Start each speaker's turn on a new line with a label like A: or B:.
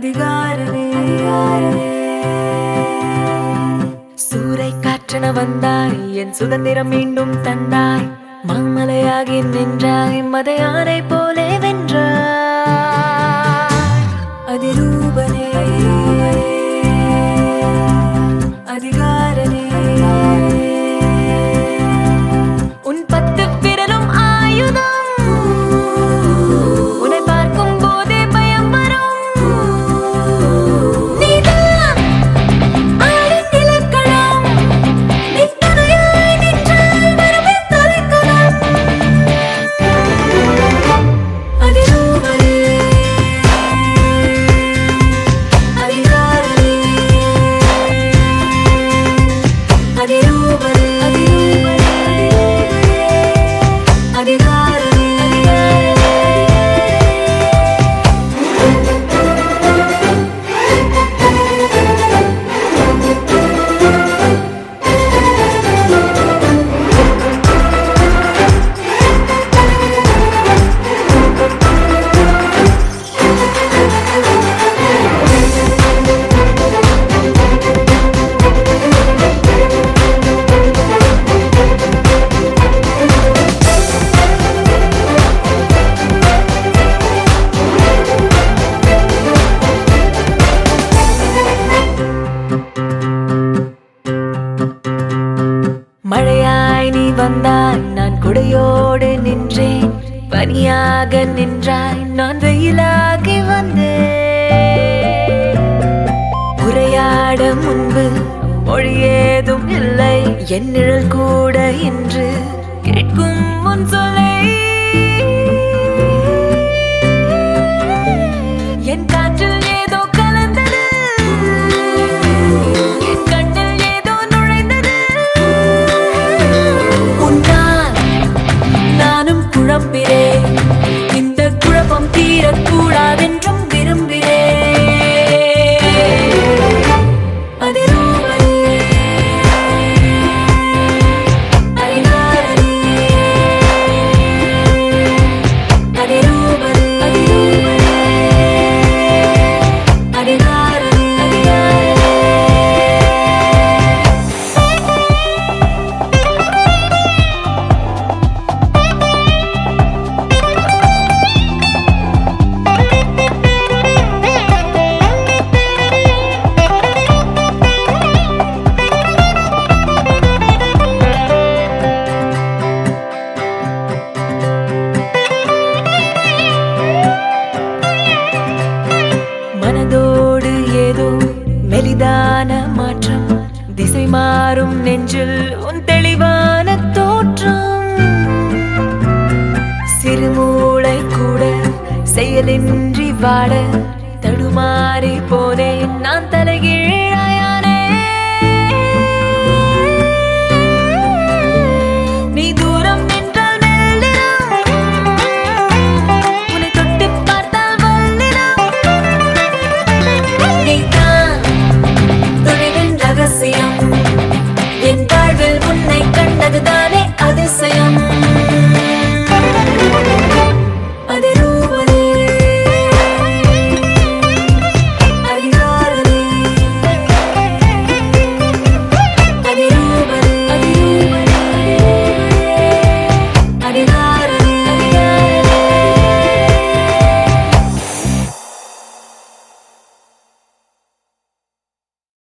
A: அதிகாரமே சூறை காற்றென வந்தாய் என் சுதந்திரம் மீண்டும் தந்தாய் மாமலையாகி நின்றாய் மதையானை போலே வென்றாய் அதிரூபனே அதிகாரனே உன் பத்து விரலும் ஆயுதம் உன்னை பார்க்கும் போதே பயம் வரும் நீதான் ஆடின் இலக்கணம் நீ துணையாய் நின்றால் வரவே தொலைக்கலாம் அதிரூபனே அதிகாரனே அதிரூபனே அதிரூபனே அதிகாரனே மழையாய் நீ வந்தாய் நான் குடையோடு நின்றேன் பனியாக நின்றாய் நான் வெயிலாகி வந்தேன் உரையாட முன்பு மொழி ஏதும் இல்லை என் நிழல் கூட இன்று கேட்கும் முன் சொல்லை என் காற்றில் ஏதோ கலந்தது என் கண்ணில் ஏதோ நுழைந்தது உன்னால் நானும் குழம்பினேன் இந்த குழப்பம் தீரக்கூடாதென்றும் விரும்பினேன் அதிரூபனே அதிகாரனே அதிரூபனே அதிரூபனே அதிகாரனே அதிகாரனே மனதோடு ஏதோ மெலிதான மாற்றம் திசை மாறும் நெஞ்சில் உன் தெளிவான தோற்றம் சிறுமூளை கூட செயலின்றி வாட தடுமாறி போனேன் நான் தலைகீழ்